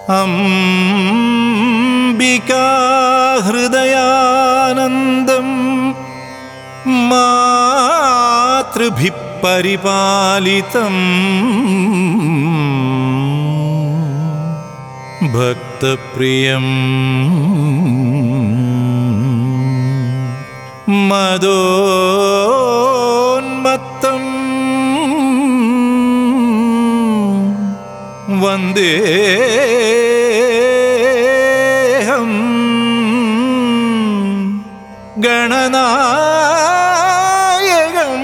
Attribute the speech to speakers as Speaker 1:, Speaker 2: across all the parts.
Speaker 1: അംബികാഹൃദയാനന്ദം മാതൃഭിः പരിപാലിതം ഭക്തപ്രിയം മദോന്മത്തം വന്ദേഹം ഗണനായകം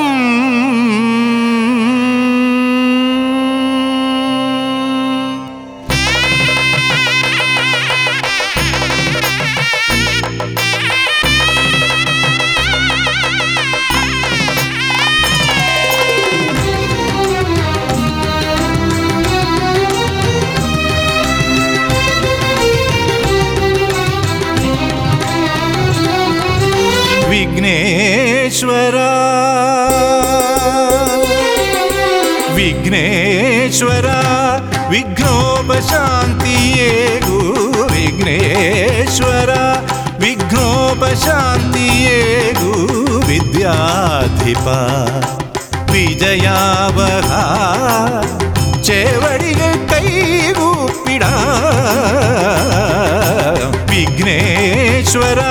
Speaker 1: വിഘ്നേശ്വര വിഘ്നേശ്വര വിഘ്നോപശാന്തിയേകു വിഘ്നേശ്വര വിഘ്നോപശാന്തിയേകു വിദ്യാധിപ വിജയാവഹ ചേവടികൾ കൈകൂപ്പിട വിഘ്നേശ്വര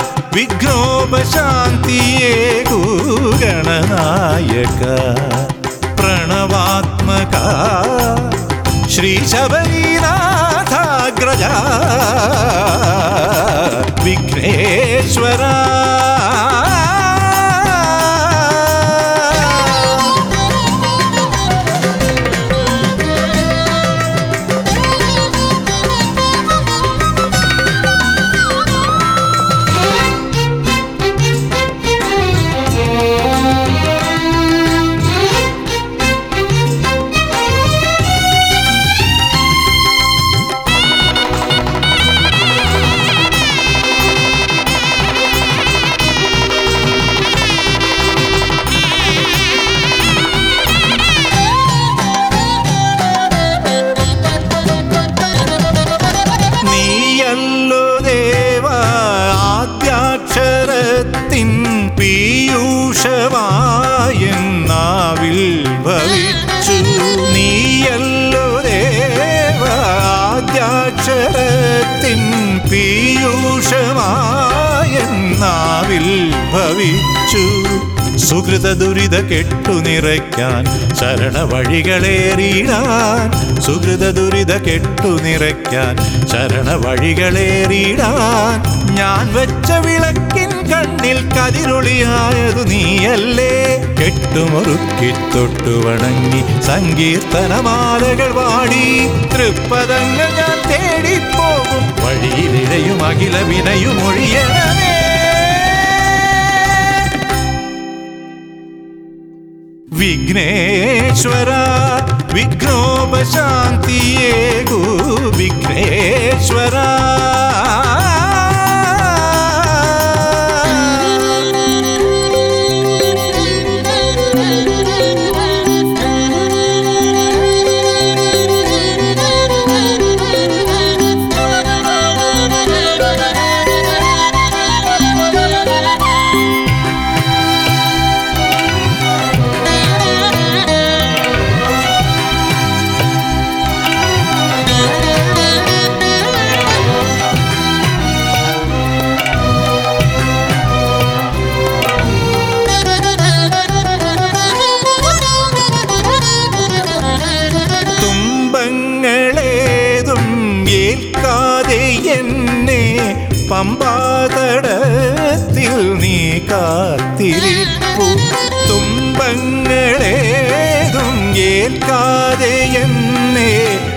Speaker 1: വിഘ്നോപശാന്തിയേകു ഗണനായക പ്രണവാത്മക ശ്രീ ശബരീനാഥാഗ്രജ വിഘ്നേശ്വര നീയല്ലോ ദേവ ആദ്യാക്ഷരത്തിൻ പീയൂഷമായെന്നാവിൽ ഭവിച്ചു നീയല്ലോ ദേവ ആദ്യാക്ഷരത്തിൻ പീയൂഷമായെന്നാവിൽ ഭവിച്ചു സുഹൃത ദുരിത കെട്ടു നിറയ്ക്കാൻ ശരണ വഴികളേറിടാൻ സുഹൃത ദുരിത കെട്ടു നിറയ്ക്കാൻ ശരണ വഴികളേറിടാൻ ഞാൻ വെച്ച വിളക്കിൻ കണ്ണിൽ കതിരൊളിയായതു നീയല്ലേ കെട്ടുമുറുക്കി തൊട്ടു വണങ്ങി സങ്കീർത്തനമാലകൾ പാടി തൃപ്പദങ്ങൾ ഞാൻ തേടിപ്പോകും വഴിയിലിഴയും അഖില വിനയും ഒഴിയണമേ വിഘ്നേശ്വര വിഘ്നോപശാന്തിയേകു വിഘ്നേശ്വര തുമ്പങ്ങളേതും ഏൽക്കാതെ എന്നെ പമ്പാതടത്തിൽ നീ കാത്തിരിപ്പു തുമ്പങ്ങളേതും ഏൽക്കാതെ എന്നെ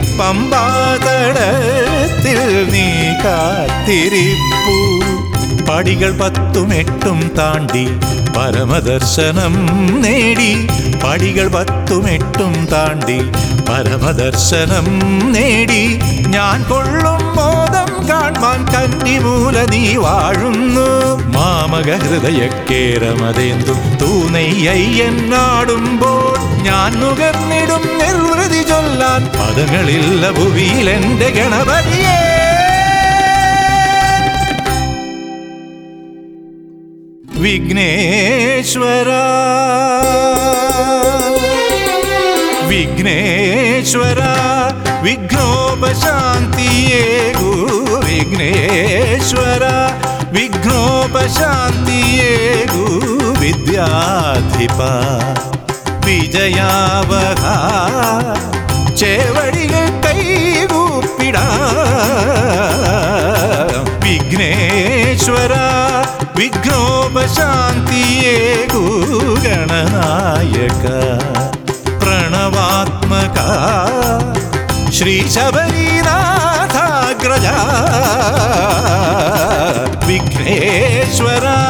Speaker 1: പമ്പാതടത്തിൽ നീ കാത്തിരിപ്പു പടികൾ പത്തും എട്ടും താണ്ടി പരമദർശനം നേടി പടികൾ പത്തും എട്ടും താണ്ടി പരമദർശനം നേടി ഞാൻ കൊള്ളും മോദം കാൺമാൻ കന്നിമൂല നീ വാഴുന്നു മാമക ഹൃദയക്കേരമതേന്തും തൂനെയ്യയ്യനാടുമ്പോൾ ഞാൻ നുകർന്നിടും നിർവൃതി ചൊല്ലാൻ പദങ്ങളില്ല ഭുവിയിൽ എന്റെ ഗണപതിയേ വിഘ്നേശ്വര വിഘ്നേശ്വര വിഘ്നോപശാന്തിയേകൂ വിഘ്നേശ്വര വിഘ്നോപശാന്തിയേകൂ വിദ്യാധിപ വിജയാവഹ ചേവടികൾ കൈകൂപ്പിടാ വിഘ്നേശ്വര വിഘ്നോപശാന്തിയേകൂ ഗണനായക പ്രണവാത്മക ശ്രീ ശബരീനാഥാഗ്രജ വിഘ്നേശ്വര